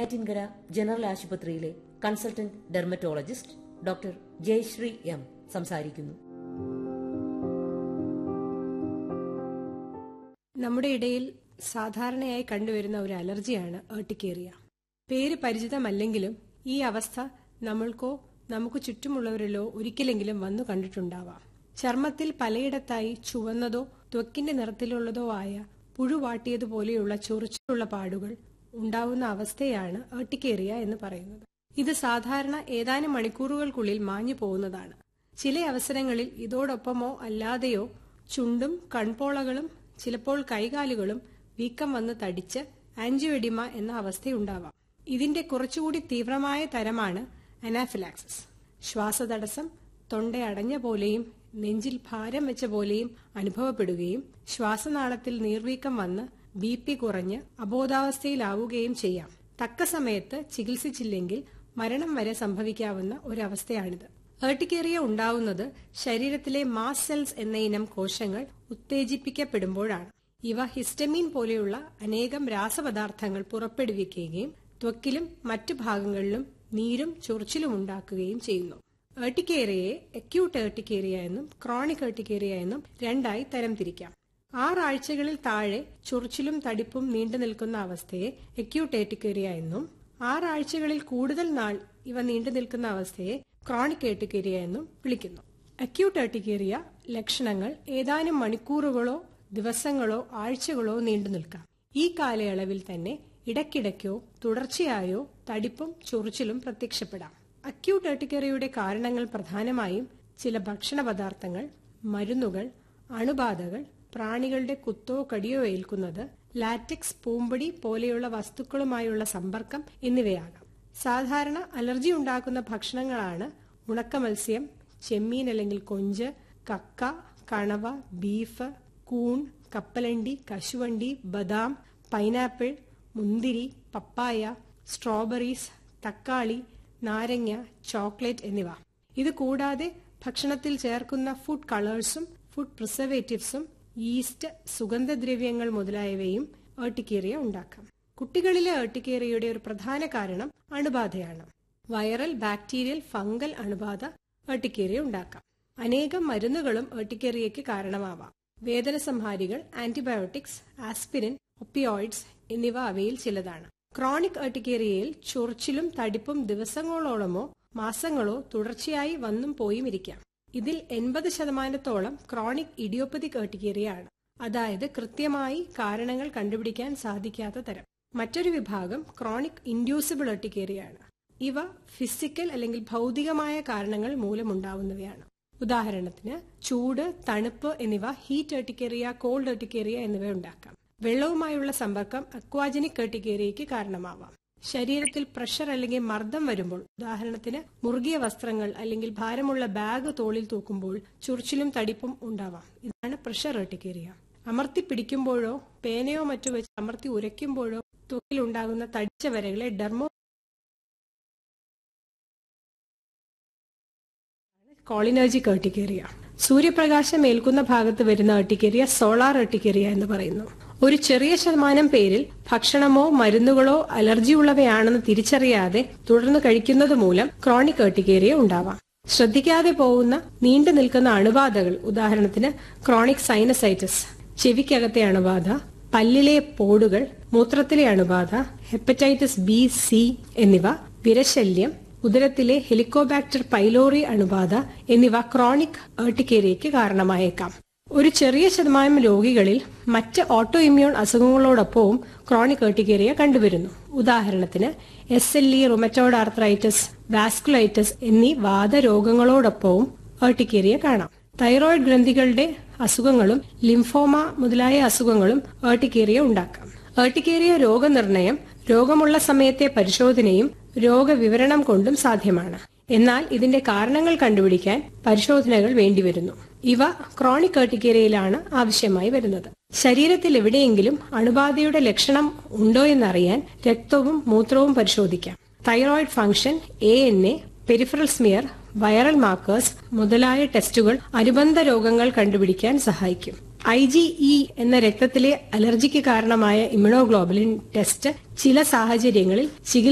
Neyyattinkara general ആശുപത്രിയിലെ consultant dermatologist doctor Jayasree M സംസാരിക്കുന്നു നമ്മുടെ ഇടയിൽ സാധാരണയായി കണ്ടുവരുന്ന ഒരു അലർജിയാണ് ഏർട്ടിക്കേറിയ പേര് പരിചിതമല്ലെങ്കിലും ഈ അവസ്ഥ നമ്മൾക്കോ നമുക്ക് ചുറ്റുമുള്ളവരിലോ ഒരിക്കലെങ്കിലും വന്നു കണ്ടിട്ടുണ്ടാവാം ചർമ്മത്തിൽ പലയിടത്തായി ചുവന്നതോ ത്വക്കിന്റെ നിറത്തിലുള്ളതോ ആയ പുഴുവാട്ടിയതുപോലെയുള്ള ചൊറിച്ചിലുള്ള പാടുകൾ ഉണ്ടാവുന്ന അവസ്ഥയാണ് ഏർട്ടിക്കേറിയ എന്ന് പറയുന്നത് ഇത് സാധാരണ ഏതാനും മണിക്കൂറുകൾക്കുള്ളിൽ മാഞ്ഞു പോകുന്നതാണ് ചില അവസരങ്ങളിൽ ഇതോടൊപ്പമോ അല്ലാതെയോ ചുണ്ടും കൺപോളകളും ചിലപ്പോൾ കൈകാലുകളും വീക്കം വന്ന് തടിച്ച് ആൻജിയോഡിമ എന്ന അവസ്ഥയുണ്ടാവാം ഇതിന്റെ കുറച്ചുകൂടി തീവ്രമായ തരമാണ് അനാഫിലാക്സിസ് ശ്വാസതടസ്സം തൊണ്ട അടഞ്ഞ പോലെയും നെഞ്ചിൽ ഭാരം വെച്ച പോലെയും അനുഭവപ്പെടുകയും ശ്വാസനാളത്തിൽ നീർവീക്കം വന്ന് ബി പി കുറഞ്ഞ് അബോധാവസ്ഥയിലാവുകയും ചെയ്യാം തക്ക സമയത്ത് ചികിത്സിച്ചില്ലെങ്കിൽ മരണം വരെ സംഭവിക്കാവുന്ന ഒരവസ്ഥയാണിത് ഏർട്ടിക്കേറിയ ഉണ്ടാവുന്നത് ശരീരത്തിലെ മാസ് സെൽസ് എന്ന ഇനം കോശങ്ങൾ ഉത്തേജിപ്പിക്കപ്പെടുമ്പോഴാണ് ഇവ ഹിസ്റ്റമീൻ പോലെയുള്ള അനേകം രാസപദാർത്ഥങ്ങൾ പുറപ്പെടുവിക്കുകയും ത്വക്കിലും മറ്റു ഭാഗങ്ങളിലും നീരും ചൊറിച്ചിലും ഉണ്ടാക്കുകയും ചെയ്യുന്നു ഏർട്ടിക്കേറിയയെ അക്യൂട്ട് ഏർട്ടിക്കേറിയ എന്നും ക്രോണിക് ഏർട്ടിക്കേറിയ എന്നും രണ്ടായി തരംതിരിക്കാം ആറാഴ്ചകളിൽ താഴെ ചൊറിച്ചിലും തടിപ്പും നീണ്ടു നിൽക്കുന്ന അവസ്ഥയെ അക്യൂട്ട് ഏർട്ടിക്കേറിയ എന്നും ആറാഴ്ചകളിൽ കൂടുതൽ നാൾ ഇവ നീണ്ടു നിൽക്കുന്ന അവസ്ഥയെ ക്രോണിക് ഏർട്ടിക്കേറിയ എന്നും വിളിക്കുന്നു അക്യൂട്ട് ഏർട്ടിക്കേറിയ ലക്ഷണങ്ങൾ ഏതാനും മണിക്കൂറുകളോ ദിവസങ്ങളോ ആഴ്ചകളോ നീണ്ടു നിൽക്കാം ഈ കാലയളവിൽ തന്നെ ഇടയ്ക്കിടയ്ക്കോ തുടർച്ചയായോ തടിപ്പും ചൊറിച്ചിലും പ്രത്യക്ഷപ്പെടാം അക്യൂട്ട് ഏർട്ടിക്കേറിയയുടെ കാരണങ്ങൾ പ്രധാനമായും ചില ഭക്ഷണ പദാർത്ഥങ്ങൾ മരുന്നുകൾ അണുബാധകൾ പ്രാണികളുടെ കുത്തോ കടിയോ ഏൽക്കുന്നത് ലാറ്റക്സ് പൂമ്പൊടി പോലെയുള്ള വസ്തുക്കളുമായുള്ള സമ്പർക്കം എന്നിവയാകാം സാധാരണ അലർജി ഉണ്ടാക്കുന്ന ഭക്ഷണങ്ങളാണ് ഉണക്ക മത്സ്യം ചെമ്മീൻ അല്ലെങ്കിൽ കൊഞ്ച് കക്ക കണവ ബീഫ് കൂൺ കപ്പലണ്ടി കശുവണ്ടി ബദാം പൈനാപ്പിൾ മുന്തിരി പപ്പായ സ്ട്രോബെറീസ് തക്കാളി നാരങ്ങ ചോക്ലേറ്റ് എന്നിവ ഇത് കൂടാതെ ഭക്ഷണത്തിൽ ചേർക്കുന്ന ഫുഡ് കളേഴ്സും ഫുഡ് പ്രിസർവേറ്റീവ്സും ഈസ്റ്റ് സുഗന്ധദ്രവ്യങ്ങൾ മുതലായവയും ഏർട്ടിക്കേറിയ ഉണ്ടാക്കാം കുട്ടികളിലെ ഏർട്ടിക്കേറിയയുടെ ഒരു പ്രധാന കാരണം അണുബാധയാണ് വൈറൽ ബാക്ടീരിയൽ ഫംഗൽ അണുബാധ ഏർട്ടിക്കേറിയ ഉണ്ടാക്കാം അനേകം മരുന്നുകളും ഏർട്ടിക്കേറിയയ്ക്ക് കാരണമാവാം വേദനസംഹാരികൾ ആന്റിബയോട്ടിക്സ് ആസ്പിരിൻ ഒപ്പിയോയിഡ്സ് എന്നിവ അവയിൽ ചിലതാണ് ക്രോണിക് ഏർട്ടിക്കേറിയയിൽ ചൊറിച്ചിലും തടിപ്പും ദിവസങ്ങളോളമോ മാസങ്ങളോ തുടർച്ചയായി വന്നും പോയും ഇരിക്കാം ഇതിൽ എൺപത് ശതമാനത്തോളം ക്രോണിക് ഇഡിയോപ്പതിക് ഏർട്ടിക്കേറിയ ആണ് അതായത് കൃത്യമായി കാരണങ്ങൾ കണ്ടുപിടിക്കാൻ സാധിക്കാത്ത തരം മറ്റൊരു വിഭാഗം ക്രോണിക് ഇൻഡ്യൂസിബിൾ ഏർട്ടിക്കേറിയ ആണ് ഇവ ഫിസിക്കൽ അല്ലെങ്കിൽ ഭൗതികമായ കാരണങ്ങൾ മൂലമുണ്ടാവുന്നവയാണ് ഉദാഹരണത്തിന് ചൂട് തണുപ്പ് എന്നിവ ഹീറ്റ് ഏർട്ടിക്കേറിയ കോൾഡ് ഏർട്ടിക്കേറിയ എന്നിവ ഉണ്ടാക്കാം വെള്ളവുമായുള്ള സമ്പർക്കം അക്വാജനിക് ഏർട്ടിക്കേറിയയ്ക്ക് കാരണമാവാം ശരീരത്തിൽ പ്രഷർ അല്ലെങ്കിൽ മർദ്ദം വരുമ്പോൾ ഉദാഹരണത്തിന് മുറുകിയ വസ്ത്രങ്ങൾ അല്ലെങ്കിൽ ഭാരമുള്ള ബാഗ് തോളിൽ തൂക്കുമ്പോൾ ചുറിച്ചിലും തടിപ്പും ഉണ്ടാവാം ഇതാണ് പ്രഷർ ഏർട്ടിക്കേറിയ അമർത്തി പിടിക്കുമ്പോഴോ പേനയോ മറ്റോ വെച്ച് അമർത്തി ഉരയ്ക്കുമ്പോഴോ ത്വക്കിലുണ്ടാകുന്ന തടിച്ച വരകളെ ഡെർമോ കോളിനർജിക് ഏർട്ടിക്കേറിയ സൂര്യപ്രകാശം ഏൽക്കുന്ന ഭാഗത്ത് വരുന്ന ഏർട്ടിക്കേറിയ സോളാർ ഏർട്ടിക്കേറിയ എന്ന് പറയുന്നു ഒരു ചെറിയ ശതമാനം പേരിൽ ഭക്ഷണമോ മരുന്നുകളോ അലർജി ഉള്ളവയാണെന്ന് തിരിച്ചറിയാതെ തുടർന്ന് കഴിക്കുന്നത് മൂലം ക്രോണിക് ഏർട്ടിക്കേറിയ ഉണ്ടാവാം ശ്രദ്ധിക്കാതെ പോകുന്ന നീണ്ടു നിൽക്കുന്ന അണുബാധകൾ ഉദാഹരണത്തിന് ക്രോണിക് സൈനസൈറ്റിസ് ചെവിക്കകത്തെ അണുബാധ പല്ലിലെ പോടുകൾ മൂത്രത്തിലെ അണുബാധ ഹെപ്പറ്റൈറ്റിസ് ബി സി എന്നിവ വിരശല്യം ഉദരത്തിലെ ഹെലിക്കോബാക്ടർ പൈലോറി അണുബാധ എന്നിവ ക്രോണിക് ഏർട്ടിക്കേരിയയ്ക്ക് കാരണമായേക്കാം ഒരു ചെറിയ ശതമാനം രോഗികളിൽ മറ്റ് ഓട്ടോ ഇമ്മ്യൂൺ അസുഖങ്ങളോടൊപ്പവും ക്രോണിക് ഏർട്ടിക്കേരിയ കണ്ടുവരുന്നു ഉദാഹരണത്തിന് S L E rheumatoid arthritis vasculitis എന്നീ വാദരോഗങ്ങളോടൊപ്പവും ഏർട്ടിക്കേരിയ കാണാം തൈറോയിഡ് ഗ്രന്ഥികളുടെ അസുഖങ്ങളും ലിംഫോമ മുതലായ അസുഖങ്ങളും ഏർട്ടിക്കേരിയ ഉണ്ടാക്കാം ഏർട്ടിക്കേരിയ രോഗനിർണയം രോഗമുള്ള സമയത്തെ പരിശോധനയും രോഗവിവരണം കൊണ്ടും സാധ്യമാണ് എന്നാൽ ഇതിന്റെ കാരണങ്ങൾ കണ്ടുപിടിക്കാൻ പരിശോധനകൾ വേണ്ടിവരുന്നു ഇവ ക്രോണിക് ഏർട്ടിക്കേരിയയിലാണ് ആവശ്യമായി വരുന്നത് ശരീരത്തിൽ എവിടെയെങ്കിലും അണുബാധയുടെ ലക്ഷണം ഉണ്ടോ എന്നറിയാൻ രക്തവും മൂത്രവും പരിശോധിക്കാം thyroid function A N A peripheral smear viral markers മുതലായ ടെസ്റ്റുകൾ അനുബന്ധ രോഗങ്ങൾ കണ്ടുപിടിക്കാൻ സഹായിക്കും ഐ ജി ഇ എന്ന രക്തത്തിലെ അലർജിക്ക് കാരണമായ ഇമ്യൂണോഗ്ലോബുലിൻ ടെസ്റ്റ് ചില സാഹചര്യങ്ങളിൽ ചികിത്സ